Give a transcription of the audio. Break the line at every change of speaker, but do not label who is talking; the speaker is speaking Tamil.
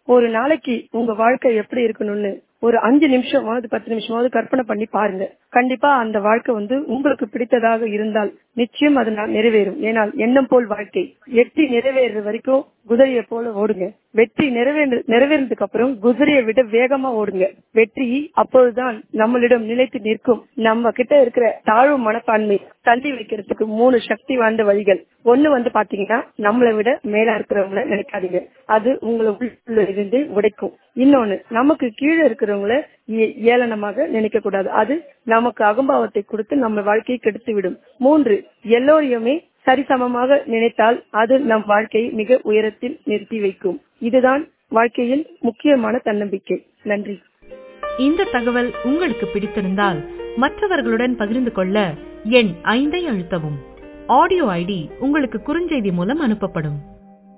ஒரு நாளைக்கு உங்க வாழ்க்கை எப்படி இருக்கணும்னு ஒரு அஞ்சு நிமிஷமாவது பத்து நிமிஷமாவது கற்பனை பண்ணி பாருங்க கண்டிப்பா அந்த வாழ்க்கை வந்து உங்களுக்கு பிடித்ததாக இருந்தால் நிச்சயம் அது நா- நிறைவேறும் ஏனால் எண்ணம் போல் வாழ்க்கை வெற்றி நிறைவேற வரைக்கும் குதிரையை போல ஓடுங்க வெற்றி நிறைவேறு நிறைவேறதுக்கு அப்புறம் குதிரையை விட வேகமா ஓடுங்க வெற்றி அப்பொழுதுதான் நம்மளிடம் நிலைத்து நிற்கும் நம்ம கிட்ட இருக்கிற தாழ்வு மனப்பான்மை தள்ளி வைக்கிறதுக்கு மூணு சக்தி வாய்ந்த வழிகள் ஒண்ணு வந்து பாத்தீங்கன்னா நம்மளை விட மேலா இருக்கிறவங்கள நினைக்காதீங்க அது உங்களை உள்ள இருந்து உடைக்கும் இன்னொன்னு நமக்கு கீழே இருக்கிறவங்கள ஏ- ஏளனமாக நினைக்க கூடாது அது நமக்கு அகம்பாவத்தை கொடுத்து நம்ம வாழ்க்கையை கெடுத்து விடும் மூன்று எல்லோரையுமே சரிசமமாக நினைத்தால் அது நம் வாழ்க்கையை மிக உயரத்தில் நிறுத்தி வைக்கும் இதுதான் வாழ்க்கையில் முக்கியமான தன்னம்பிக்கை நன்றி
இந்த தகவல் உங்களுக்கு பிடித்திருந்தால் மற்றவர்களுடன் பகிர்ந்து கொள்ள எண் ஐந்தை அழுத்தவும் ஆடியோ ஐடி உங்களுக்கு குறுஞ்செய்தி மூலம் அனுப்பப்படும்